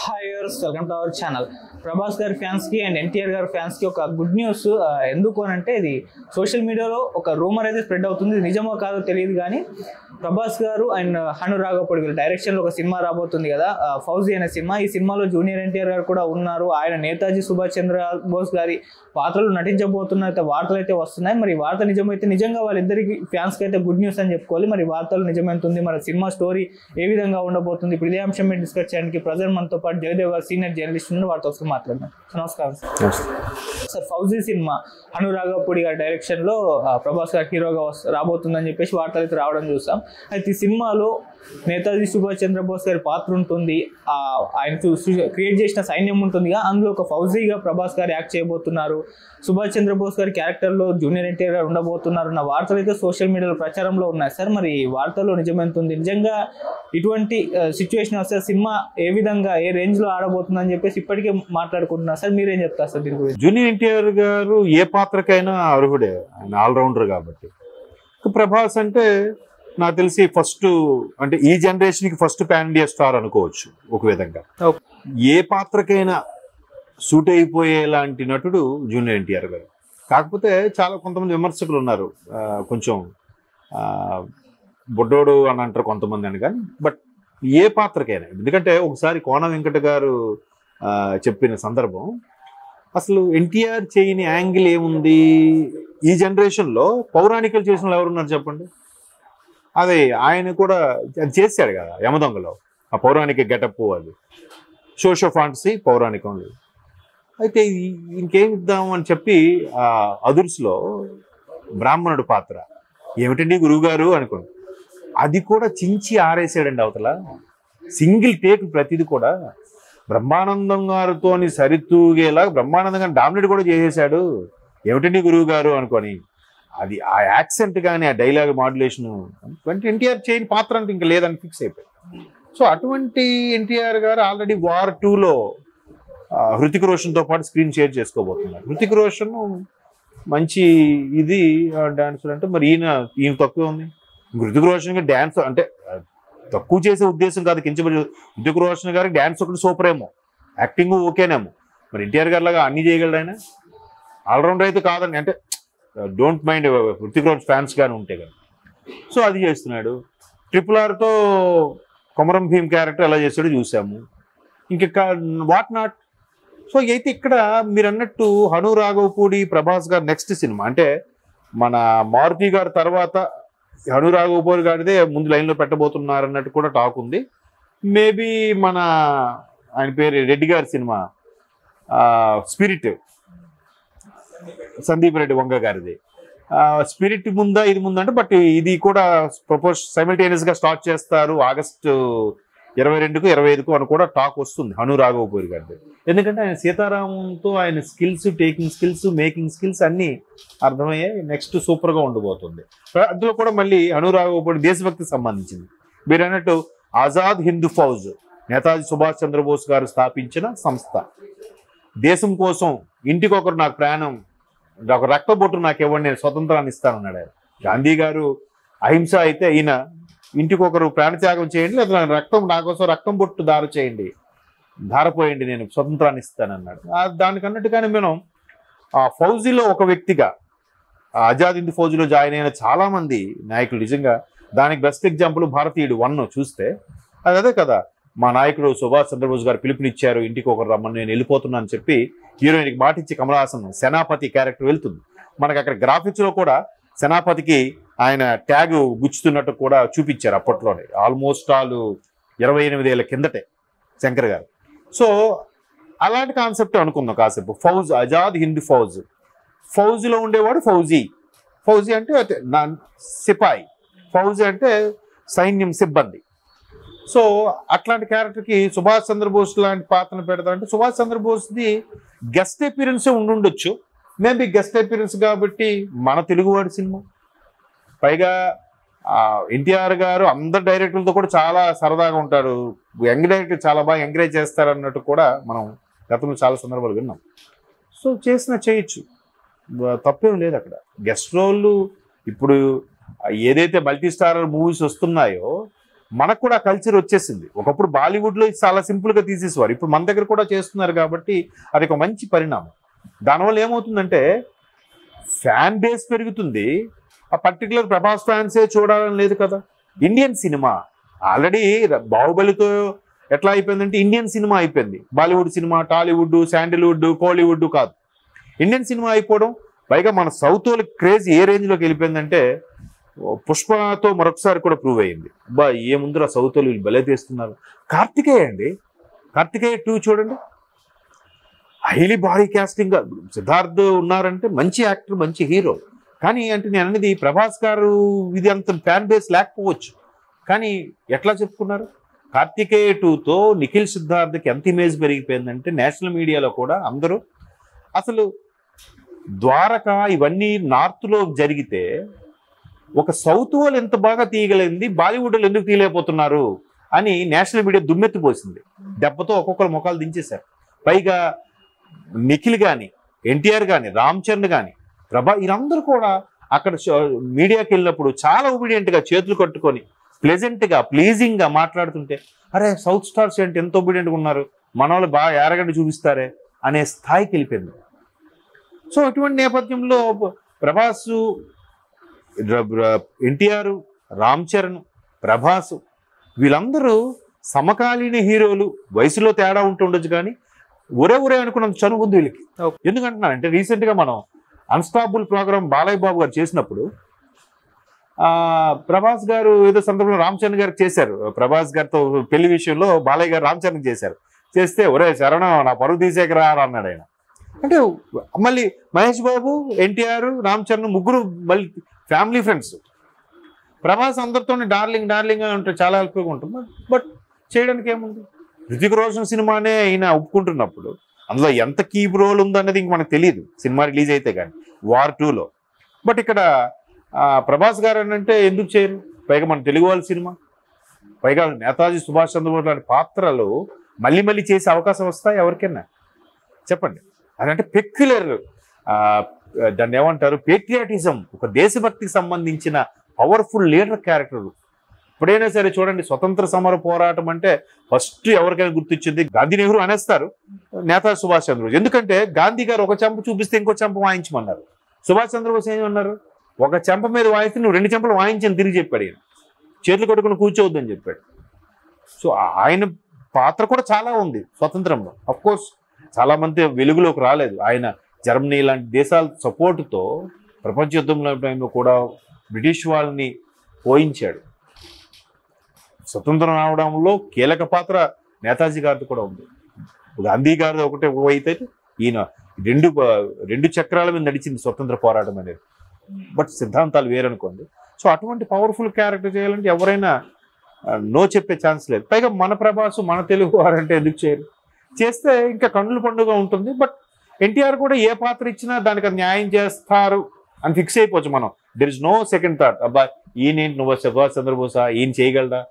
Hi yours welcome to our channel Prabhas గారి fans కి and NTR గారి ఫ్యాన్స్ కి ఒక గుడ్ న్యూస్ ఎందుకు అని అంటే ఇది సోషల్ మీడియాలో ఒక రూమర్ అయితే స్ప్రెడ్ అవుతుంది ఇది నిజమో కాదో తెలియదు కానీ ప్రభాస్ గారు అండ్ హను రాఘపడి వీళ్ళ డైరెక్షన్ లో ఒక సినిమా రాబోతుంది కదా ఆ, ఫౌజీ అనే సినిమా ఈ సినిమాలో జూనియర్ ఎన్టీఆర్ గారు కూడా ఉన్నారు ఆయన నేతాజీ సుభాష్ చంద్ర బోస్ గారి పాత్రలు నటించబోతున్న అయితే వార్తలు అయితే వస్తున్నాయి మరి ఈ వార్త నిజమైతే నిజంగా వాళ్ళిద్దరికి ఫ్యాన్స్ కి అయితే గుడ్ న్యూస్ అని చెప్పుకోవాలి మరి ఈ వార్తలు నిజమైతుంది మరి సినిమా స్టోరీ ఏ విధంగా ఉండబోతుంది ఇప్పుడు ఇదే అంశం మీద డిస్కస్ చేయడానికి ప్రజెంట్ మనతో పాటు జయదేవ్ గారు సీనియర్ జర్నలిస్ట్ ఉన్నారు వారితో ఒకసారి మాట్లాడదాం సో నమస్కారం sir sir Fauji cinema Anuragapudi గారి డైరెక్షన్ లో ఆ, ప్రభాస్ గారు హీరోగా వస్- రాబోతుందని చెప్పేసి వార్తలు అయితే రావడం చూసాం అయితే ఈ సినిమాలో నేతాజీ సుభాష్ చంద్రబోస్ గారి పాత్ర ఉంటుంది ఆ, ఆయన క్రియేట్ చేసిన సైన్యం ఉంటుంది అందులో ఒక ఫౌజీగా ప్రభాస్ గారు యాక్ట్ చేయబోతున్నారు సుభాష్ చంద్రబోస్ గారి క్యారెక్టర్ లో జూనియర్ ఎన్టీఆర్ గారు ఉండబోతున్నారు అన్న వార్తలు అయితే సోషల్ మీడియాలో ప్రచారంలో ఉన్నాయి సార్ మరి ఈ వార్తల్లో నిజమెంతుంది నిజంగా ఇటువంటి సిచ్యువేషన్ వస్తే సినిమా ఏ విధంగా ఏ రేంజ్ లో ఆడబోతుందని చెప్పేసి ఇప్పటికే మాట్లాడుకుంటున్నారు సార్ మీరేం చెప్తారు సార్ దీని గురించి జూనియర్ ఎన్టీఆర్ గారు ఏ పాత్రకైనా అర్హుడే ఆయన ఆల్రౌండర్ కాబట్టి ఇక ప్రభాస్ అంటే నాకు తెలిసి ఫస్ట్ అంటే ఈ జనరేషన్ కి ఫస్ట్ పాన్ ఇండియా స్టార్ అనుకోవచ్చు ఒక విధంగా Okay. ఏ పాత్రకైనా సూట్ అయిపోయేలాంటి నటుడు జూనియర్ ఎన్టీఆర్ గారు కాకపోతే చాలా కొంతమంది విమర్శకులు ఉన్నారు ఆ, కొంచెం ఆ, బుడ్డోడు అని అంటారు కొంతమంది అని కానీ బట్ ఏ పాత్రకైనా ఎందుకంటే ఒకసారి కోన వెంకట గారు ఆ, చెప్పిన సందర్భం అసలు ఎన్టీఆర్ చేయని యాంగిల్ ఏముంది ఈ జనరేషన్లో పౌరాణికలు చేసిన వాళ్ళు ఎవరున్నారు చెప్పండి అదే ఆయన కూడా అది చేశాడు కదా యమదొంగలో ఆ పౌరాణిక గెటప్ అది షోషో ఫాంటసీ పౌరాణికం అయితే ఈ- ఇంకేం ఇద్దాం అని చెప్పి ఆ అదుర్స్లో బ్రాహ్మణుడు పాత్ర ఏమిటండి గురువుగారు అనుకోండి అది కూడా చించి ఆరేసాడండి అవతల సింగిల్ టేక్ ప్రతిది కూడా బ్రహ్మానందం గారితోని సరితూగేలా బ్రహ్మానందం గారిని డామినేట్ కూడా చేసేసాడు ఏమిటండి గురువు గారు అనుకొని అది ఆ యాక్సెంట్ కానీ ఆ డైలాగ్ మాడ్యులేషన్ అంటే ఎన్టీఆర్ చేయని పాత్ర అంటే ఇంకా లేదని ఫిక్స్ అయిపోయింది సో అటువంటి ఎన్టీఆర్ గారు ఆల్రెడీ వార్ టూలో హృతిక్ రోషన్తో పాటు స్క్రీన్ షేర్ చేసుకోబోతున్నారు హృతిక్ రోషన్ మంచి ఇది డాన్సర్ అంటే మరి ఈయన ఈయన తక్కువ ఉంది హృతిక్ రోషన్ డ్యాన్స్ అంటే ఆ, తక్కువ చేసే ఉద్దేశం కాదు కించబడి హృతిక్ రోషన్ గారికి డ్యాన్స్ ఒకటి సూపర్ ఏమో యాక్టింగ్ ఓకేనేమో మరి ఎన్టీఆర్ గారి లాగా అన్ని చేయగలడు ఆయన ఆల్రౌండర్ అయితే కాదండి అంటే don't mind Hrithik Roshan fans కానీ ఉంటే కదా సో అది చేస్తున్నాడు ట్రిపుల్ ఆర్తో కొమరం భీమ్ క్యారెక్టర్ ఎలా చేస్తాడో చూసాము ఇంక వాట్ నాట్ సో అయితే ఇక్కడ మీరు అన్నట్టు హను రాఘవపూడి ప్రభాస్ గారు నెక్స్ట్ సినిమా అంటే మన మారుతి గారి తర్వాత హను రాఘవపూడి గారిదే ముందు లైన్లో పెట్టబోతున్నారు అన్నట్టు కూడా టాక్ ఉంది మేబీ మన ఆయన పేరు రెడ్డి గారి సినిమా స్పిరిట్ సందీప్ రెడ్డి వంగ గారిది స్పిరిట్ ముందా ఇది ముందంటే బట్ ఇది కూడా ప్రపోజ్ సైమిల్టేనియస్ గా స్టార్ట్ చేస్తారు ఆగస్టు ఇరవై రెండుకు ఇరవై ఐదుకు అని కూడా టాక్ వస్తుంది హను రాఘవపూరి గారిది ఎందుకంటే ఆయన సీతారామంతో ఆయన skills taking skills making skills అన్ని అర్థమయ్యాయి నెక్స్ట్ సూపర్ గా ఉండబోతుంది అందులో కూడా మళ్ళీ హను రాఘవపూడి దేశభక్తికి సంబంధించింది మీరు అన్నట్టు ఆజాద్ హిందూ ఫౌజ్ నేతాజీ సుభాష్ చంద్రబోస్ గారు స్థాపించిన సంస్థ దేశం కోసం ఇంటికొకరు నాకు ప్రాణం ఒక రక్త బొట్టు నాకు ఇవ్వండి నేను స్వతంత్రాన్ని ఇస్తానన్నాడు ఆయన గాంధీ గారు అహింస అయితే ఈయన ఇంటికొకరు ప్రాణత్యాగం చేయండి లేదా నా రక్తం నా కోసం రక్తం బొట్టు దారు చేయండి ధారపోయండి నేను స్వతంత్రాన్ని ఇస్తానన్నాడు ఆ దానికి అన్నట్టుగానే మనం ఆ ఫౌజీలో ఒక వ్యక్తిగా ఆ ఆజాద్ హింద్ ఫౌజీలో జాయిన్ అయిన చాలా మంది నాయకులు నిజంగా దానికి బెస్ట్ ఎగ్జాంపుల్ భారతీయుడు వన్ చూస్తే అది అదే కదా మా నాయకుడు సుభాష్ చంద్రబోస్ గారు పిలుపునిచ్చారు ఇంటికి ఒకరు రమ్మని నేను వెళ్ళిపోతున్నాను అని చెప్పి హీరోయిన్కి మాటిచ్చి కమల్ హాసన్ సేనాపతి క్యారెక్టర్ వెళ్తుంది మనకి అక్కడ గ్రాఫిక్స్ లో కూడా సేనాపతికి ఆయన ట్యాగ్ గుచ్చుతున్నట్టు కూడా చూపించారు అప్పట్లోనే ఆల్మోస్ట్ ఆల్ ఇరవై ఎనిమిది ఏళ్ళ కిందటే శంకర్ గారు సో అలాంటి కాన్సెప్ట్ అనుకుందాం కాసేపు ఫౌజ్ ఆజాద్ హింద్ ఫౌజ్ ఫౌజ్లో ఉండేవాడు ఫౌజీ ఫౌజీ అంటే అదే నా సిపాయి ఫౌజీ అంటే సైన్యం సిబ్బంది సో అట్లాంటి క్యారెక్టర్కి సుభాష్ చంద్రబోస్ లాంటి పాత్రను పెడతారంటే సుభాష్ చంద్రబోస్ది గెస్ట్ అపీరెన్స్ ఉండుండొచ్చు మేబీ గెస్ట్ అపీరెన్స్ కాబట్టి మన తెలుగువాడి సినిమా పైగా ఎన్టీఆర్ గారు అందరు డైరెక్టర్లతో కూడా చాలా సరదాగా ఉంటాడు యంగ్ డైరెక్టర్ చాలా బాగా ఎంకరేజ్ చేస్తారు అన్నట్టు కూడా మనం గతంలో చాలా సందర్భాలు విన్నాం సో చేసిన చేయొచ్చు బ- తప్పేం లేదు అక్కడ గెస్ట్ రోల్ ఇప్పుడు ఏదైతే మల్టీ స్టారర్ మూవీస్ వస్తున్నాయో మనకు కూడా కల్చర్ వచ్చేసింది ఒకప్పుడు బాలీవుడ్లో ఇది చాలా సింపుల్గా తీసేసేవారు ఇప్పుడు మన దగ్గర కూడా చేస్తున్నారు కాబట్టి అది ఒక మంచి పరిణామం దానివల్ల ఏమవుతుందంటే ఫ్యాన్ బేస్ పెరుగుతుంది ఆ పర్టికులర్ ప్రభాస్ ఫ్యాన్సే చూడాలని లేదు కదా ఇండియన్ సినిమా ఆల్రెడీ బాహుబలితో ఎట్లా అయిపోయిందంటే ఇండియన్ సినిమా అయిపోయింది Bollywood cinema Tollywood Sandalwood Kollywood కాదు ఇండియన్ సినిమా అయిపోవడం పైగా మన సౌత్ వాళ్ళ క్రేజ్ ఏ రేంజ్లోకి వెళ్ళిపోయిందంటే ఓ పుష్పతో మరొకసారి కూడా ప్రూవ్ అయ్యింది బా ఏముందిరా సౌత్ వాళ్ళు వీళ్ళు భలే తీస్తున్నారు కార్తికేయ అండి కార్తికేయ టూ చూడండి హైలీ బాడీ కాస్టింగ్ సిద్ధార్థ్ ఉన్నారంటే మంచి యాక్టర్ మంచి హీరో కానీ అంటే నేను అనేది ప్రభాస్ గారు ఇది అంత ఫ్యాన్ బేస్ లేకపోవచ్చు కానీ ఎట్లా చెప్పుకున్నారు కార్తికేయ టూతో నిఖిల్ సిద్ధార్థ్కి ఎంత ఇమేజ్ పెరిగిపోయిందంటే నేషనల్ మీడియాలో కూడా అందరూ అసలు ద్వారక ఇవన్నీ నార్త్లో జరిగితే ఒక సౌత్ వాళ్ళు ఎంత బాగా తీయగలిగింది బాలీవుడ్ వాళ్ళు ఎందుకు తీయలేకపోతున్నారు అని నేషనల్ మీడియా దుమ్మెత్తిపోసింది దెబ్బతో ఒక్కొక్కరు ముఖాలు దించేశారు పైగా నిఖిల్ కానీ ఎన్టీఆర్ కానీ రామ్ చరణ్ కానీ ప్రభా వీరందరూ కూడా అక్కడ షో- మీడియాకి వెళ్ళినప్పుడు చాలా ఒబీడియంట్గా చేతులు కట్టుకొని ప్లెజెంట్గా ప్లీజింగ్గా మాట్లాడుతుంటే అరే సౌత్ స్టార్స్ ఏంటి ఎంత ఒబీడియంట్గా ఉన్నారు మన వాళ్ళు బాగా ఎరగండి చూపిస్తారే అనే స్థాయికి వెళ్ళిపోయింది సో అటువంటి నేపథ్యంలో ప్రభాస్ ఎన్టీఆర్ రామ్ చరణ్ ప్రభాస్ వీళ్ళందరూ సమకాలీన హీరోలు వయసులో తేడా ఉంటుండొచ్చు కానీ ఒరే ఒరే అనుకున్నంత చనువు ఉంది వీళ్ళకి Okay. ఎందుకంటున్నానంటే రీసెంట్గా మనం అన్స్టాపుల్ ప్రోగ్రామ్ బాలయ్య బాబు గారు చేసినప్పుడు ఆ, ప్రభాస్ గారు ఏదో సందర్భంలో రామ్ చరణ్ గారికి చేశారు ప్రభాస్ గారితో పెళ్లి విషయంలో బాలయ్య గారు రామ్ చరణ్ చేశారు చేస్తే ఒరే శరణ నా పరువు తీసేకరా అని అన్నాడు ఆయన అంటే మళ్ళీ మహేష్ బాబు ఎన్టీఆర్ రామ్ చరణ్ ముగ్గురు మళ్ళీ ఫ్యామిలీ ఫ్రెండ్స్ ప్రభాస్ అందరితో డార్లింగ్ డార్లింగ్ అని ఉంటే చాలా హెల్ప్గా ఉంటుంది బట్ చేయడానికి ఏముంది రితిక్ రోషన్ సినిమానే ఈయన ఒప్పుకుంటున్నప్పుడు అందులో ఎంత కీ రోల్ ఉందన్నది ఇంక మనకు తెలియదు సినిమా రిలీజ్ అయితే కానీ వార్ టూలో బట్ ఇక్కడ ఆ, ప్రభాస్ గారు అని అంటే ఎందుకు చేయరు పైగా మన తెలుగు వాళ్ళ సినిమా పైగా నేతాజీ సుభాష్ చంద్రబోస్ లాంటి పాత్రలు మళ్ళీ మళ్ళీ చేసే అవకాశం వస్తాయి ఎవరికైనా చెప్పండి అదంటే పెక్యులర్ దాన్ని ఏమంటారు పేట్రియాటిజం ఒక దేశభక్తికి సంబంధించిన పవర్ఫుల్ లీడర్ క్యారెక్టర్ ఇప్పుడైనా సరే చూడండి స్వతంత్ర సమర పోరాటం అంటే ఫస్ట్ ఎవరికైనా గుర్తొచ్చింది గాంధీ నెహ్రూ అనేస్తారు నేతాజీ సుభాష్ చంద్రబోస్ ఎందుకంటే గాంధీ గారు ఒక చెంప చూపిస్తే ఇంకో చెంప వాయించమన్నారు సుభాష్ చంద్రబోస్ ఏమన్నారు ఒక చెంప మీద వాయిస్తే నువ్వు రెండు చెంపలు వాయించని తిరిగి చెప్పాడు ఈయన చేతులు కొట్టుకుని కూర్చోవద్దని చెప్పాడు సో ఆయన పాత్ర కూడా చాలా ఉంది స్వతంత్రంలో అఫ్ కోర్స్ చాలా మంది వెలుగులోకి రాలేదు ఆయన జర్మనీ లాంటి దేశాల సపోర్టుతో ప్రపంచ యుద్ధంలో టైంలో కూడా బ్రిటిష్ వాళ్ళని పోయించాడు స్వతంత్రం రావడంలో కీలక పాత్ర నేతాజీ గారిది కూడా ఉంది గాంధీ గారిది ఒకటే అయితే ఈయన రెండు రెండు చక్రాల మీద నడిచింది స్వతంత్ర పోరాటం అనేది బట్ సిద్ధాంతాలు వేరనుకోండి సో అటువంటి పవర్ఫుల్ క్యారెక్టర్ చేయాలంటే ఎవరైనా నో చెప్పే ఛాన్స్ లేదు పైగా మన ప్రభాసు మన తెలుగు వారంటే ఎందుకు చేయరు చేస్తే ఇంకా కన్నుల పండుగ ఉంటుంది బట్ ఎన్టీఆర్ కూడా ఏ పాత్ర ఇచ్చినా దానికి అది న్యాయం చేస్తారు అని ఫిక్స్ అయిపోవచ్చు మనం there is no second thought అబ్బా ఈయన నువ్వు సుభాష్ చంద్రబోసా ఈయన చేయగలడా